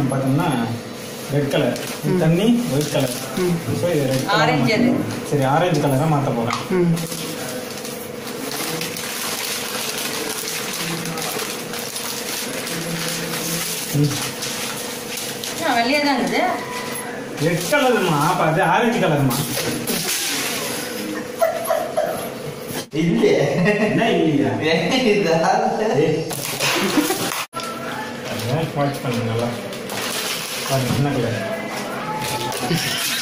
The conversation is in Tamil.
பார்த்தோம்னா ரெட் கலர் தண்ணி ஒயிட் கலர் ஸோ இது ரெட் Orange அது. கலர் சரி ஆரஞ்சு கலராக மாற்ற போகிறேன் ம் வெளியே தான் இருக்குது ரெட் கலருமா அப்போ அது ஆரஞ்சு கலருமா இல்ல என்ன இல்லையா இதால அதான் வாட்ச் பண்ணுங்க நல்லா பாருங்க என்ன கலர்